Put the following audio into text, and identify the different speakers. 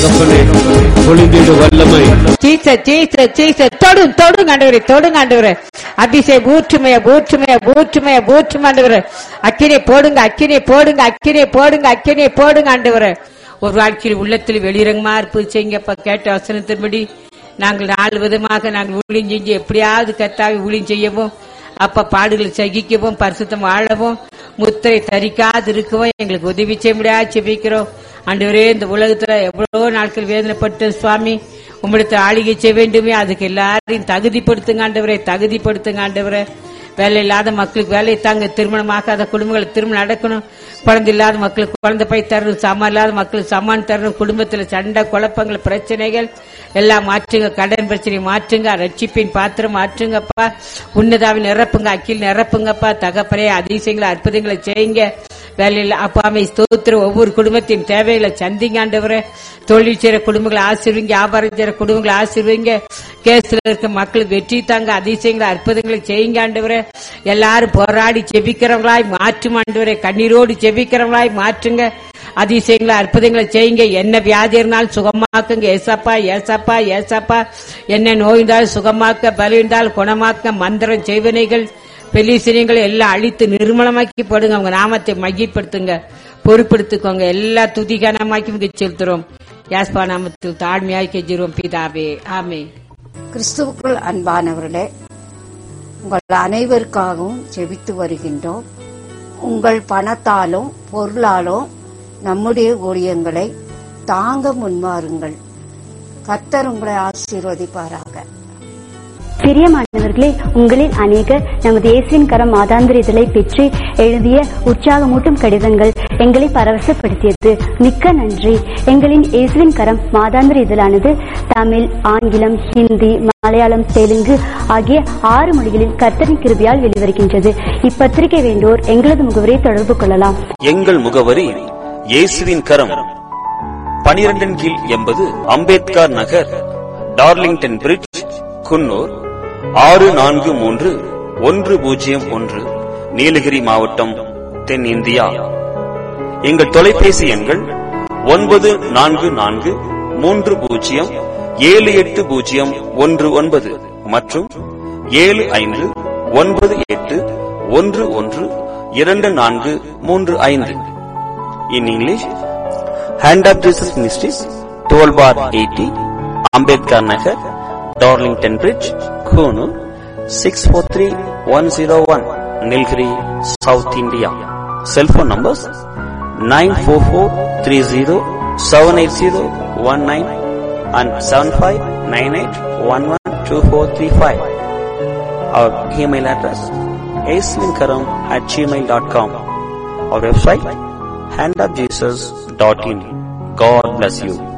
Speaker 1: தகப்பனே, பொழிந்திடு வல்லமை
Speaker 2: சீச சீச சீச தொடும் தொடும் ஆண்டவரே தொடும் ஆண்டவரே அபிஷேக் ஊற்றுமைய ஊற்றுமைய ஊற்றுமைய ஊற்றும் ஆண்டவரே அக்கினை போடுங்க அக்கினை போடுங்க அக்கினை போடுங்க அக்கினை போடுங்க ஆண்டவரே ஒரு வாழ்க்கையில் உள்ளத்தில் வெளிரங்கமா இருப்பு செய்யுங்கப்பா கேட்ட வசனத்தின்படி நாங்கள் நாலு விதமாக நாங்கள் ஊழியம் செஞ்சு எப்படியாவது கத்தாவி ஊழியம் செய்யவும் அப்ப பாடுகளை சகிக்கவும் பரிசுத்தம் வாழவும் முத்திரை தரிக்காது இருக்கவும் எங்களுக்கு உதவி செய்ய முடியாது செபிக்கிறோம் ஆண்டவரே இந்த உலகத்துல எவ்வளவோ நாட்கள் வேதனைப்பட்டு சுவாமி உம்மிடத்தை ஆளுகை செய்ய வேண்டுமே அதுக்கு எல்லாரையும் தகுதிப்படுத்துங்க ஆண்டவரே தகுதிப்படுத்துங்க ஆண்டவரே வேலை இல்லாத மக்களுக்கு வேலை தாங்க திருமணமாகாத குடும்பங்களுக்கு திருமணம் நடக்கணும் குழந்தை இல்லாத மக்களுக்கு குழந்தை போய் தரணும் சாமான் இல்லாத மக்களுக்கு சாமான் தரணும் குடும்பத்துல சண்டை குழப்பங்கள் பிரச்சனைகள் எல்லாம் மாற்றுங்க கடன் பிரச்சனை மாற்றுங்க ரட்சிப்பின் பாத்திரம் மாற்றுங்கப்பா உன்னதாவில் நிரப்புங்க அக்கில் நிரப்புங்கப்பா தகப்பனே அதிசயங்களை அற்புதங்களை செய்யுங்க வேலையில் அப்பாமை ஸ்தோத்திர ஒவ்வொரு குடும்பத்தின் தேவைகளை சந்திங்க ஆண்டவரே தொழில் செய்யற குடும்பங்களை ஆசிர்வீங்க வியாபாரம் செய்யற குடும்பங்களை ஆசிர்வீங்க கேஸ்ல இருக்க மக்களுக்கு வெற்றி தாங்க அதிசயங்களை அற்புதங்களை செய்யுங்க ஆண்டவரே எல்லாரும் போராடி செபிக்கிறவங்களாய் மாற்றும் ஆண்டவரே கண்ணீரோடு செபிக்கிறவங்களாய் மாற்றுங்க அதிசயங்களை அற்புதங்களை செய்யுங்க என்ன வியாதி இருந்தாலும் சுகமாக்குங்க ஏசப்பா ஏசப்பா ஏசப்பா என்ன நோய் இருந்தாலும் சுகமாக்க பலி இருந்தால் குணமாக்க மந்திரம் செய்வனைகள் பெலிசினியங்களை எல்லாம் அழித்து நிர்மலமாக்கி போடுங்க அவங்க நாமத்தை மையப்படுத்துங்க பொறுப்படுத்திக்கோங்க எல்லா துதிகனமாக்கி இங்க செலுத்துறோம் யாஸ்பா நாமத்தில் தாழ்மையாய் கெஞ்சிரும் பிதாவே ஆமே
Speaker 3: கிறிஸ்துவுக்குள் அன்பானவர்களே உங்கள் அனைவருக்காகவும் ஜெபித்து வருகின்றோம் உங்கள் பணத்தாலும் பொருளாலும் நம்முடைய ஊழியங்களை தாங்க முன்வாருங்கள் கர்த்தர் உங்களை ஆசீர்வதிப்பாராக
Speaker 4: பிரியமானவர்களே உங்களில் அநேகர் நமது இயேசுவின் கரம் மாதாந்திர இதழை பெற்று எழுதிய உற்சாகமூட்டும் கடிதங்கள் எங்களை பரவசப்படுத்தியது மிக்க நன்றி எங்களின் இயேசுவின் கரம் மாதாந்திர இதழானது தமிழ் ஆங்கிலம் ஹிந்தி மலையாளம் தெலுங்கு ஆகிய ஆறு மொழிகளில் கர்த்தரின் கிருபியால் வெளிவருகின்றது இப்பத்திரிகை வேண்டோர் எங்களது முகவரை தொடர்பு கொள்ளலாம்
Speaker 5: எங்கள் முகவரி இயேசுவின் கரம் பனிரெண்டின் கீழ் எண்பது அம்பேத்கர் நகர் டார்லிங்டன் பிரிட்ஜ் குன்னூர் ஆறு நான்கு மூன்று ஒன்று பூஜ்ஜியம் ஒன்று நீலகிரி மாவட்டம் தென் இந்தியா எங்கள் தொலைபேசி எண்கள் ஒன்பது நான்கு நான்கு மூன்று பூஜ்ஜியம் ஏழு எட்டு பூஜ்ஜியம் ஒன்று ஒன்பது மற்றும் ஏழு ஐந்து ஒன்பது எட்டு ஒன்று ஒன்று இரண்டு நான்கு மூன்று ஐந்து in English hand of Jesus ministries twelve bar eighty Ambedkar Nagar Darlington bridge Coonoor six four three one zero one Nilgiri south India cellphone numbers nine four four three zero seven eight zero one nine and seven five nine eight one one two four three five அவர் email address ஏஸ்லின்கரம் at Gmail dot com அவர் website handofjesus.in. God bless you.